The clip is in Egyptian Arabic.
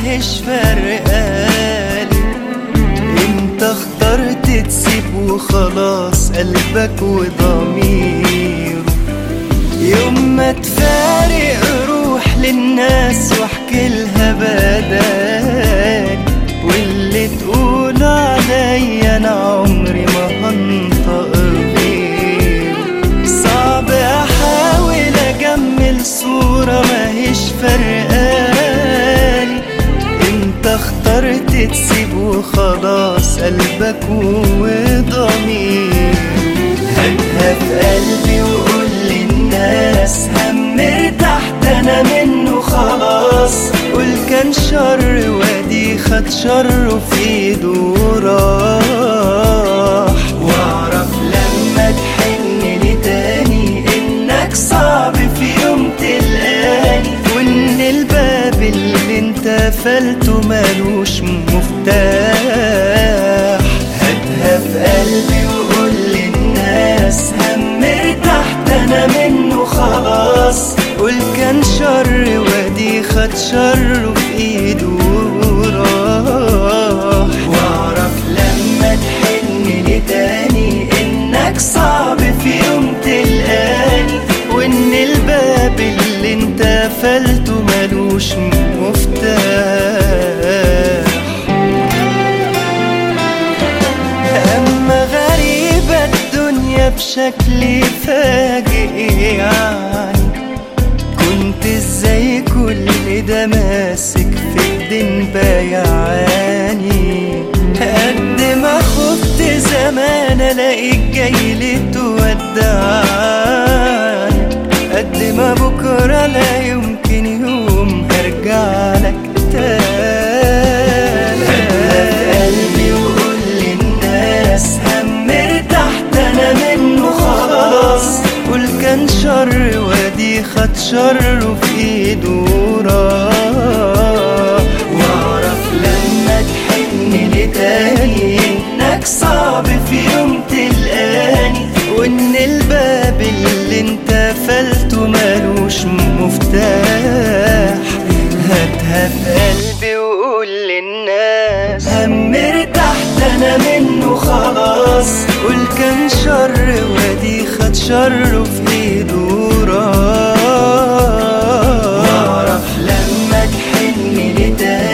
ماهيش فرقالي انت اخترت تسيب وخلاص قلبك وضميره يوم ما تفارق روح للناس واحكي لها بدال واللي تقول عليا انا عمري ما هنطق غيره صعب احاول اجمل صورة ماهيش فرقالي انت اخترت تسيب وخلاص قلبك وضمير هاتها في قلبي وقول للناس هم ارتحت انا منه خلاص قول كان شر وادي خد شره في ايده وراح واعرف لما تحن لي تاني انك صعب في يوم تلقاني وان الباب اللي انت قفلته مالوش مفتاح هاتها في قلبي وقول للناس هم ارتحت انا منه خلاص قول كان شر وادي خد شره في ايده وراح واعرف لما تحن لي تاني انك صعب في يوم تلقاني وان الباب اللي انت قفلته ملوش مفتاح أما غريبة الدنيا بشكل فاجئ يعني كنت ازاي كل ده ماسك في ايدين بايعاني قد ما خفت زمان الاقيك جاي لتودعني قد ما بكرة لا يمكن يوم هرجع لك تاني قلبي وقول للناس هم ارتحت انا منه خلاص قول كان شر وادي خد شره في ايده وراح واعرف لما تحن لي تاني انك صعب في يوم تلقاني وان الباب اللي انت قفلته مالوش مفتاح هاتها في قلبي وقول للناس هم ارتحت انا منه خلاص قول كان شر وادي خد شره في ايده وراح واعرف لما تحن لي تاني